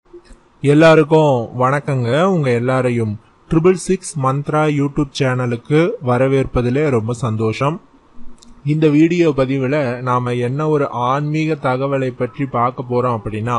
எல்லாருக்கும் வணக்கங்க உங்க எல்லாரையும் ட்ரிபிள் சிக்ஸ் மந்த்ரா யூடியூப் சேனலுக்கு வரவேற்பதிலே ரொம்ப சந்தோஷம் இந்த வீடியோ பதிவில் நாம என்ன ஒரு ஆன்மீக தகவலை பற்றி பார்க்க போறோம் அப்படின்னா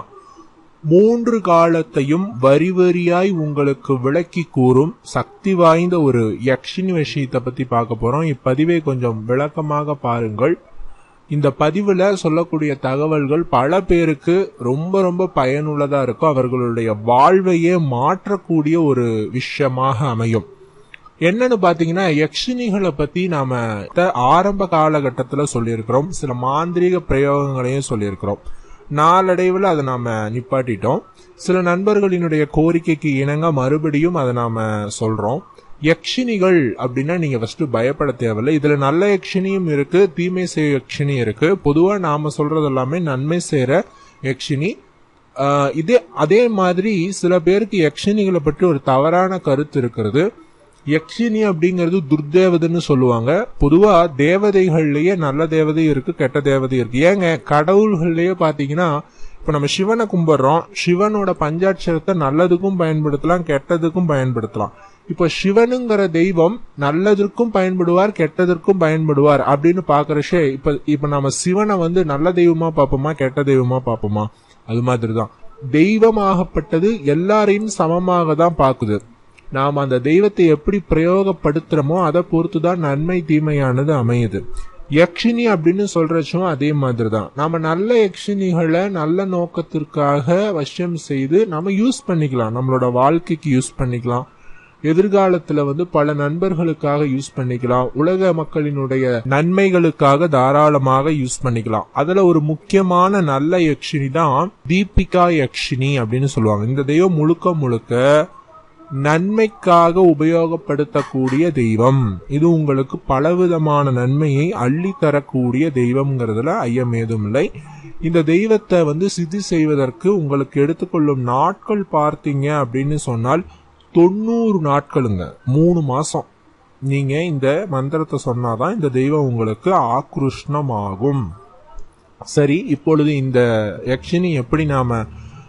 மூன்று காலத்தையும் வரி வரியாய் உங்களுக்கு விளக்கி கூறும் சக்தி வாய்ந்த ஒரு யக்ஷினி விஷயத்தை பத்தி பார்க்க போறோம் இப்பதிவை கொஞ்சம் விளக்கமாக பாருங்கள் இந்த பதிவுல சொல்லக்கூடிய தகவல்கள் பல பேருக்கு ரொம்ப ரொம்ப பயனுள்ளதா இருக்கும் அவர்களுடைய வாழ்வையே மாற்றக்கூடிய ஒரு விஷயமாக அமையும் என்னன்னு பாத்தீங்கன்னா யக்ஷினிகளை பத்தி நாம த- ஆரம்ப காலகட்டத்துல சொல்லியிருக்கிறோம் சில மாந்திரீக பிரயோகங்களையும் சொல்லியிருக்கிறோம் நாளடைவில் அதை நாம நிப்பாட்டிட்டோம் சில நண்பர்களினுடைய கோரிக்கைக்கு இணங்க மறுபடியும் அதை நாம சொல்றோம் யக்ஷினிகள் அப்படின்னா நீங்க ஃபர்ஸ்ட் பயப்பட தேவையில்லை இதுல நல்ல யக்ஷினியும் இருக்கு தீமை செய்ய யக்ஷினி இருக்கு பொதுவா நாம சொல்றது எல்லாமே நன்மை செய்யற யக்ஷினி ஆஹ் இதே அதே மாதிரி சில பேருக்கு யக்ஷினிகளை பற்றி ஒரு தவறான கருத்து இருக்கிறது யக்ஷினி அப்படிங்கிறது துர்தேவதைன்னு சொல்லுவாங்க பொதுவா தேவதைகள்லயே நல்ல தேவதை இருக்கு கெட்ட தேவதை இருக்கு ஏங்க கடவுள்கள்லயே பாத்தீங்கன்னா இப்ப நம்ம சிவனை கும்பிடுறோம் சிவனோட பஞ்சாட்சரத்தை நல்லதுக்கும் பயன்படுத்தலாம் கெட்டதுக்கும் பயன்படுத்தலாம் இப்ப சிவனுங்கிற தெய்வம் நல்லதற்கும் பயன்படுவார் கெட்டதற்கும் பயன்படுவார் அப்படின்னு பாக்குறச்சே இப்ப இப்ப நம்ம சிவனை வந்து நல்ல தெய்வமா பார்ப்போமா கெட்ட தெய்வமா பார்ப்போமா அது மாதிரிதான் தெய்வமாகப்பட்டது எல்லாரையும் சமமாக தான் பாக்குது நாம் அந்த தெய்வத்தை எப்படி பிரயோகப்படுத்துறோமோ அதை பொறுத்து தான் நன்மை தீமையானது அமையுது யக்ஷினி அப்படின்னு சொல்றச்சும் அதே மாதிரி தான் நாம நல்ல யக்ஷினிகளை நல்ல நோக்கத்திற்காக வசியம் செய்து நம்ம யூஸ் பண்ணிக்கலாம் நம்மளோட வாழ்க்கைக்கு யூஸ் பண்ணிக்கலாம் எதிர்காலத்துல வந்து பல நண்பர்களுக்காக யூஸ் பண்ணிக்கலாம் உலக மக்களினுடைய நன்மைகளுக்காக தாராளமாக யூஸ் பண்ணிக்கலாம் அதுல ஒரு முக்கியமான நல்ல யக்ஷினி தான் தீபிகா யக்ஷினி அப்படின்னு சொல்லுவாங்க இந்த தெய்வம் முழுக்க முழுக்க நன்மைக்காக உபயோகப்படுத்தக்கூடிய தெய்வம் இது உங்களுக்கு பலவிதமான நன்மையை அள்ளி தரக்கூடிய தெய்வம்ங்கிறதுல ஐயம் ஏதும் இல்லை இந்த தெய்வத்தை வந்து சிதி செய்வதற்கு உங்களுக்கு எடுத்துக்கொள்ளும் நாட்கள் பார்த்தீங்க அப்படின்னு சொன்னால் தொண்ணூறு நாட்களுங்க மூணு மாசம் நீங்க இந்த மந்திரத்தை சொன்னாதான் இந்த தெய்வம் உங்களுக்கு ஆக்ருஷ்ணமாகும் சரி இப்பொழுது இந்த யக்ஷினி எப்படி நாம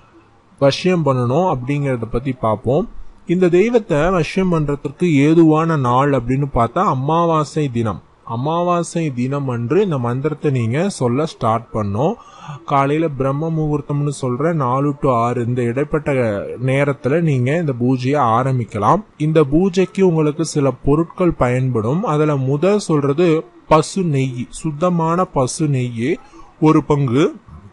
வசியம் பண்ணணும் அப்படிங்கறத பத்தி பார்ப்போம் இந்த தெய்வத்தை வசியம் பண்றதுக்கு ஏதுவான நாள் அப்படின்னு பார்த்தா அமாவாசை தினம் அமாவாசை தினம் அன்று இந்த மந்திரத்தை நீங்க சொல்ல ஸ்டார்ட் பண்ணோம் காலையில பிரம்ம முகூர்த்தம்னு சொல்ற நாலு டு ஆறு இந்த இடைப்பட்ட நேரத்துல நீங்க இந்த பூஜையை ஆரம்பிக்கலாம் இந்த பூஜைக்கு உங்களுக்கு சில பொருட்கள் பயன்படும் அதுல முதல் சொல்றது பசு நெய் சுத்தமான பசு நெய் ஒரு பங்கு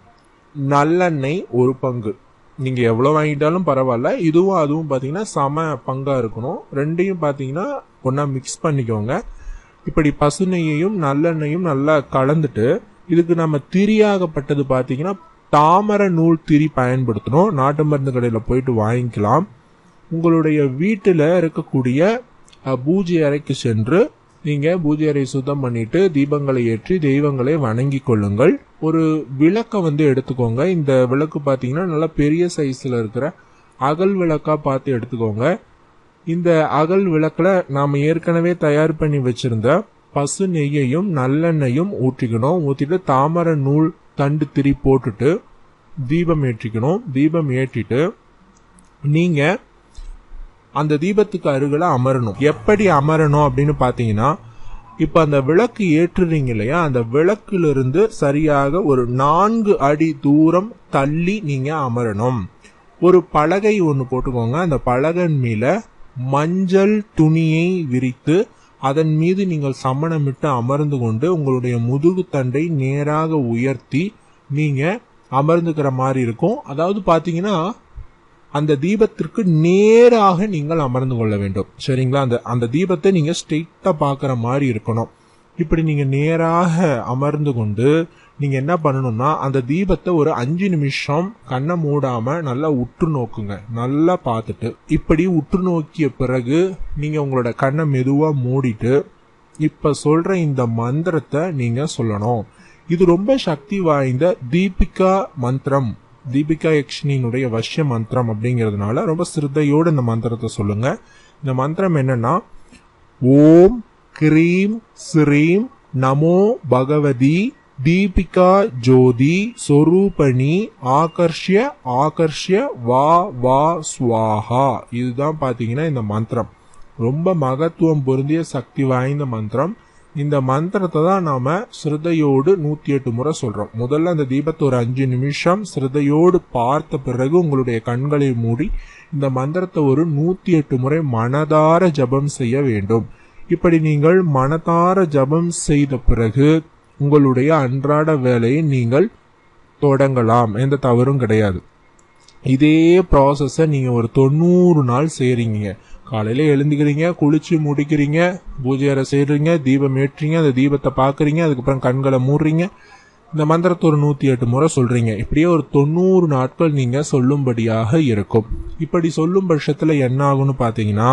நல்லெண்ணெய் ஒரு பங்கு நீங்க எவ்வளவு வாங்கிட்டாலும் பரவாயில்ல இதுவும் அதுவும் பாத்தீங்கன்னா சம பங்கா இருக்கணும் ரெண்டையும் பாத்தீங்கன்னா ஒண்ணா மிக்ஸ் பண்ணிக்கோங்க இப்படி பசு நெய்யையும் நல்லெண்ணெயும் நல்லா கலந்துட்டு இதுக்கு நம்ம திரியாகப்பட்டது பாத்தீங்கன்னா தாமரை நூல் திரி பயன்படுத்தணும் நாட்டு மருந்து கடையில போயிட்டு வாங்கிக்கலாம் உங்களுடைய வீட்டுல இருக்கக்கூடிய அஹ், பூஜை அறைக்கு சென்று நீங்க பூஜை அறை சுத்தம் பண்ணிட்டு தீபங்களை ஏற்றி தெய்வங்களை வணங்கி கொள்ளுங்கள் ஒரு விளக்க வந்து எடுத்துக்கோங்க இந்த விளக்கு பாத்தீங்கன்னா நல்லா பெரிய சைஸ்ல இருக்கிற அகல் விளக்கா பார்த்து எடுத்துக்கோங்க இந்த அகல் விளக்குல நாம ஏற்கனவே தயார் பண்ணி வச்சிருந்த பசு நெய்யையும் நல்லெண்ணெயும் ஊற்றிக்கணும் ஊத்திட்டு தாமரை நூல் தண்டு திரி போட்டுட்டு தீபம் ஏற்றிக்கணும் தீபம் ஏற்றிட்டு நீங்க அந்த தீபத்துக்கு அருகில அமரணும் எப்படி அமரணும் அப்படின்னு பாத்தீங்கன்னா இப்ப அந்த விளக்கு ஏற்றுறீங்க இல்லையா அந்த விளக்கிலிருந்து சரியாக ஒரு நான்கு அடி தூரம் தள்ளி நீங்க அமரணும் ஒரு பலகை ஒன்று போட்டுக்கோங்க அந்த பலகன் மேல மஞ்சள் துணியை விரித்து அதன் மீது நீங்கள் சமணமிட்டு அமர்ந்து கொண்டு உங்களுடைய முதுகு தண்டை நேராக உயர்த்தி நீங்க அமர்ந்துக்கிற மாதிரி இருக்கும் அதாவது பாத்தீங்கன்னா அந்த தீபத்திற்கு நேராக நீங்கள் அமர்ந்து கொள்ள வேண்டும் சரிங்களா அந்த அந்த தீபத்தை நீங்க ஸ்ட்ரெயிட்டா பார்க்குற மாதிரி இருக்கணும் இப்படி நீங்க நேராக அமர்ந்து கொண்டு நீங்க என்ன பண்ணணும்னா அந்த தீபத்தை ஒரு அஞ்சு நிமிஷம் கண்ணை மூடாம நல்லா உற்று நோக்குங்க நல்லா பார்த்துட்டு இப்படி உற்று நோக்கிய பிறகு நீங்க உங்களோட கண்ணை மெதுவா மூடிட்டு இப்ப சொல்ற இந்த மந்திரத்தை நீங்க சொல்லணும் இது ரொம்ப சக்தி வாய்ந்த தீபிகா மந்திரம் தீபிகா யக்ஷினியினுடைய வஷ்ய மந்திரம் அப்படிங்கிறதுனால ரொம்ப சிரத்தையோடு இந்த மந்திரத்தை சொல்லுங்க இந்த மந்திரம் என்னன்னா ஓம் கிரீம் ஸ்ரீம் நமோ பகவதி தீபிகா ஜோதி சொரூபணி ஆகர்ஷ்ய ஆகர்ஷ்ய வா வா ஸ்வாஹா இதுதான் பாத்தீங்கன்னா இந்த மந்திரம் ரொம்ப மகத்துவம் பொருந்திய சக்தி வாய்ந்த மந்திரம் இந்த மந்திரத்தை தான் நாம ஸ்ரத்தையோடு நூத்தி எட்டு முறை சொல்றோம் முதல்ல அந்த தீபத்தை ஒரு அஞ்சு நிமிஷம் ஸ்ரத்தையோடு பார்த்த பிறகு உங்களுடைய கண்களை மூடி இந்த மந்திரத்தை ஒரு நூத்தி எட்டு முறை மனதார ஜபம் செய்ய வேண்டும் இப்படி நீங்கள் மனதார ஜபம் செய்த பிறகு உங்களுடைய அன்றாட வேலையை நீங்கள் தொடங்கலாம் எந்த தவறும் கிடையாது இதே ப்ராசஸை நீங்க ஒரு தொண்ணூறு நாள் செய்றீங்க காலையில எழுந்துக்கிறீங்க குளிச்சு முடிக்கிறீங்க பூஜை அறை செய்றீங்க தீபம் ஏற்றுறீங்க அந்த தீபத்தை பாக்குறீங்க அதுக்கப்புறம் கண்களை மூடுறீங்க இந்த மந்திரத்தை ஒரு நூத்தி எட்டு முறை சொல்றீங்க இப்படியே ஒரு தொண்ணூறு நாட்கள் நீங்க சொல்லும்படியாக இருக்கும் இப்படி சொல்லும் பட்சத்துல என்ன ஆகும்னு பாத்தீங்கன்னா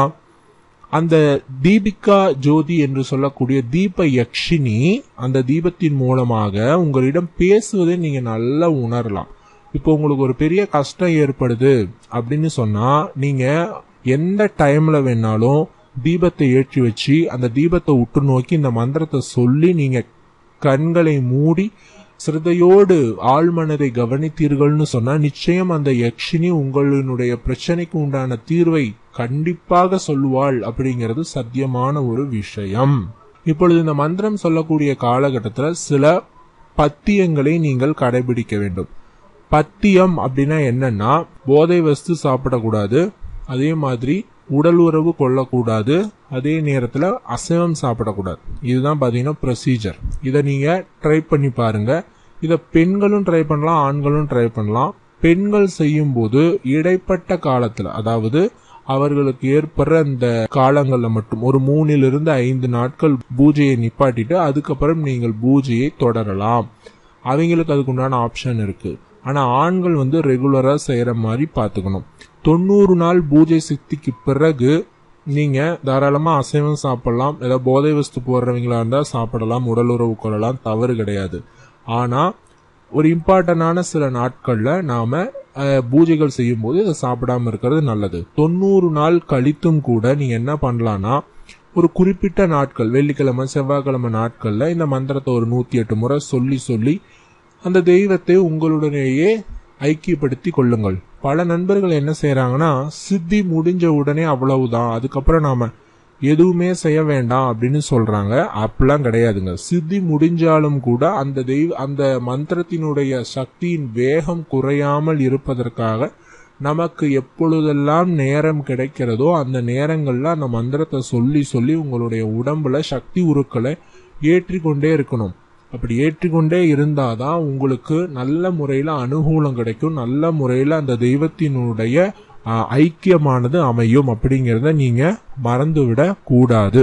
அந்த தீபிகா ஜோதி என்று சொல்லக்கூடிய தீப யக்ஷினி அந்த தீபத்தின் மூலமாக உங்களிடம் பேசுவதை நீங்க நல்லா உணரலாம் இப்போ உங்களுக்கு ஒரு பெரிய கஷ்டம் ஏற்படுது அப்படின்னு சொன்னா நீங்க எந்த டைம்ல வேணாலும் தீபத்தை ஏற்றி வச்சு அந்த தீபத்தை உற்று நோக்கி இந்த மந்திரத்தை சொல்லி நீங்க கண்களை மூடி சிரதையோடு ஆழ்மனதை கவனித்தீர்கள்னு சொன்னா நிச்சயம் அந்த யக்ஷினி உங்களுடைய பிரச்சனைக்கு உண்டான தீர்வை கண்டிப்பாக சொல்லுவாள் அப்படிங்கிறது சத்தியமான ஒரு விஷயம் இப்பொழுது இந்த மந்திரம் சொல்லக்கூடிய காலகட்டத்தில் சில பத்தியங்களை நீங்கள் கடைபிடிக்க வேண்டும் பத்தியம் அப்படின்னா என்னன்னா போதை வஸ்து சாப்பிடக்கூடாது அதே மாதிரி உடல் உறவு கொள்ளக்கூடாது அதே நேரத்தில் அசைவம் சாப்பிடக்கூடாது இதுதான் பார்த்தீங்கன்னா ப்ரொசீஜர் இதை நீங்கள் ட்ரை பண்ணி பாருங்க இதை பெண்களும் ட்ரை பண்ணலாம் ஆண்களும் ட்ரை பண்ணலாம் பெண்கள் செய்யும்போது இடைப்பட்ட காலத்தில் அதாவது அவர்களுக்கு ஏற்படுற அந்த காலங்களில் மட்டும் ஒரு மூணிலிருந்து ஐந்து நாட்கள் பூஜையை நிப்பாட்டிட்டு அதுக்கப்புறம் நீங்கள் பூஜையை தொடரலாம் அவங்களுக்கு அதுக்குண்டான ஆப்ஷன் இருக்கு ஆனா ஆண்கள் வந்து ரெகுலரா செய்யற மாதிரி பாத்துக்கணும் தொண்ணூறு நாள் பூஜை சக்திக்கு பிறகு நீங்க தாராளமா அசைவம் சாப்பிடலாம் ஏதாவது போதை வஸ்து போடுறவங்களா இருந்தா சாப்பிடலாம் உடல் உறவு கொள்ளலாம் தவறு கிடையாது ஆனா ஒரு இம்பார்ட்டன்டான சில நாட்கள்ல நாம அஹ், பூஜைகள் செய்யும் போது இதை சாப்பிடாம இருக்கிறது நல்லது தொண்ணூறு நாள் கழித்தும் கூட நீங்க என்ன பண்ணலாம்னா ஒரு குறிப்பிட்ட நாட்கள் வெள்ளிக்கிழமை செவ்வாய்க்கிழமை நாட்கள்ல இந்த மந்திரத்தை ஒரு நூத்தி எட்டு முறை சொல்லி சொல்லி அந்த தெய்வத்தை உங்களுடனேயே ஐக்கியப்படுத்தி கொள்ளுங்கள் பல நண்பர்கள் என்ன செய்யறாங்கன்னா சித்தி முடிஞ்ச உடனே அவ்வளவுதான் அதுக்கப்புறம் நாம எதுவுமே செய்ய வேண்டாம் அப்படின்னு சொல்றாங்க அப்படிலாம் கிடையாதுங்க சித்தி முடிஞ்சாலும் கூட அந்த தெய்வ அந்த மந்திரத்தினுடைய சக்தியின் வேகம் குறையாமல் இருப்பதற்காக நமக்கு எப்பொழுதெல்லாம் நேரம் கிடைக்கிறதோ அந்த நேரங்கள்ல அந்த மந்திரத்தை சொல்லி சொல்லி உங்களுடைய உடம்புல சக்தி உருக்களை ஏற்றிக்கொண்டே இருக்கணும் அப்படி ஏற்றிக்கொண்டே இருந்தாதான் உங்களுக்கு நல்ல முறையில அனுகூலம் கிடைக்கும் நல்ல முறையில அந்த தெய்வத்தினுடைய ஆ, ஐக்கியமானது அமையும் அப்படிங்கறத நீங்க மறந்துவிட கூடாது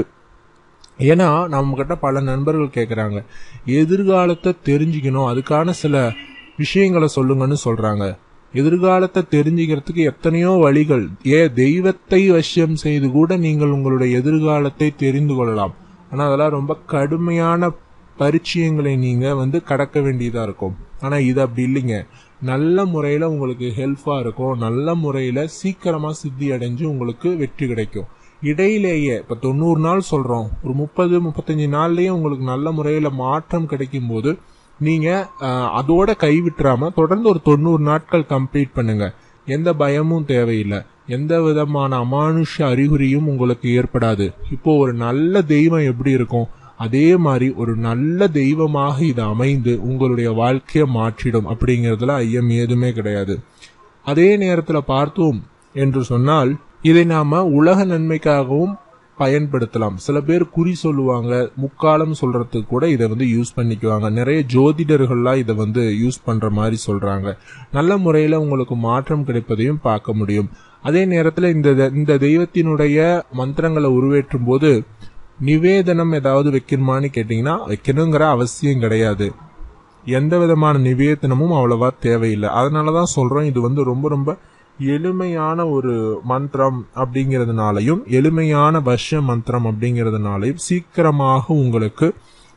ஏன்னா நம்ம கிட்ட பல நண்பர்கள் கேக்குறாங்க எதிர்காலத்தை தெரிஞ்சுக்கணும் அதுக்கான சில விஷயங்களை சொல்லுங்கன்னு சொல்றாங்க எதிர்காலத்தை தெரிஞ்சுக்கிறதுக்கு எத்தனையோ வழிகள் ஏ தெய்வத்தை வசியம் செய்து கூட நீங்கள் உங்களுடைய எதிர்காலத்தை தெரிந்து கொள்ளலாம் ஆனா அதெல்லாம் ரொம்ப கடுமையான பரிச்சயங்களை நீங்க வந்து கடக்க வேண்டியதா இருக்கும் ஆனா இது அப்படி இல்லைங்க நல்ல முறையில உங்களுக்கு ஹெல்ப்பா இருக்கும் நல்ல முறையில சீக்கிரமா சித்தி அடைஞ்சு உங்களுக்கு வெற்றி கிடைக்கும் இடையிலேயே இப்ப தொண்ணூறு நாள் சொல்றோம் ஒரு முப்பது முப்பத்தஞ்சு நாள்லயே உங்களுக்கு நல்ல முறையில மாற்றம் கிடைக்கும் போது நீங்க அஹ், அதோட கைவிட்டுறாம தொடர்ந்து ஒரு தொண்ணூறு நாட்கள் கம்ப்ளீட் பண்ணுங்க எந்த பயமும் தேவையில்லை எந்த விதமான அமானுஷ அறிகுறியும் உங்களுக்கு ஏற்படாது இப்போ ஒரு நல்ல தெய்வம் எப்படி இருக்கும் அதே மாதிரி ஒரு நல்ல தெய்வமாக இது அமைந்து உங்களுடைய வாழ்க்கையை மாற்றிடும் அப்படிங்கறதுல ஐயம் ஏதுமே கிடையாது அதே நேரத்துல பார்த்தோம் என்று சொன்னால் இதை நாம உலக நன்மைக்காகவும் பயன்படுத்தலாம் சில பேர் குறி சொல்லுவாங்க முக்காலம் சொல்றதுக்கு கூட இதை வந்து யூஸ் பண்ணிக்குவாங்க நிறைய ஜோதிடர்கள்லாம் இதை வந்து யூஸ் பண்ற மாதிரி சொல்றாங்க நல்ல முறையில உங்களுக்கு மாற்றம் கிடைப்பதையும் பார்க்க முடியும் அதே நேரத்துல இந்த இந்த தெய்வத்தினுடைய மந்திரங்களை உருவேற்றும் போது நிவேதனம் ஏதாவது வைக்கணுமான்னு கேட்டீங்கன்னா வைக்கணுங்கிற அவசியம் கிடையாது எந்த விதமான நிவேதனமும் அவ்வளவா தேவையில்லை அதனாலதான் சொல்றோம் இது வந்து ரொம்ப ரொம்ப எளிமையான ஒரு மந்திரம் அப்படிங்கறதுனாலையும் எளிமையான வர்ஷ மந்திரம் அப்படிங்கறதுனாலையும் சீக்கிரமாக உங்களுக்கு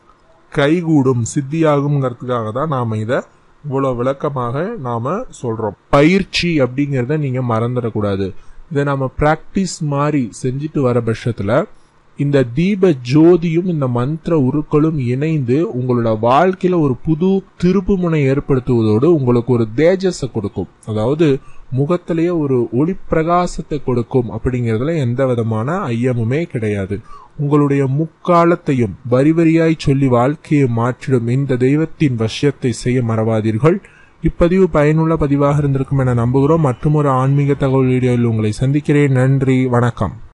கைகூடும் சித்தியாகுங்கிறதுக்காக தான் நாம இத இவ்வளவு விளக்கமாக நாம சொல்றோம் பயிற்சி அப்படிங்கறத நீங்க மறந்துடக்கூடாது இதை நாம பிராக்டிஸ் மாதிரி செஞ்சுட்டு வர பட்சத்துல இந்த தீப ஜோதியும் இந்த மந்திர உருக்களும் இணைந்து உங்களோட வாழ்க்கையில ஒரு புது திருப்புமுனை ஏற்படுத்துவதோடு உங்களுக்கு ஒரு தேஜஸை கொடுக்கும் அதாவது முகத்திலேயே ஒரு ஒளி பிரகாசத்தை கொடுக்கும் அப்படிங்கிறதுல எந்த விதமான ஐயமுமே கிடையாது உங்களுடைய முக்காலத்தையும் வரி வரியாய் சொல்லி வாழ்க்கையை மாற்றிடும் இந்த தெய்வத்தின் வசியத்தை செய்ய மறவாதீர்கள் இப்பதிவு பயனுள்ள பதிவாக இருந்திருக்கும் என நம்புகிறோம் மற்றும் ஒரு ஆன்மீக தகவல் வீடியோவில் உங்களை சந்திக்கிறேன் நன்றி வணக்கம்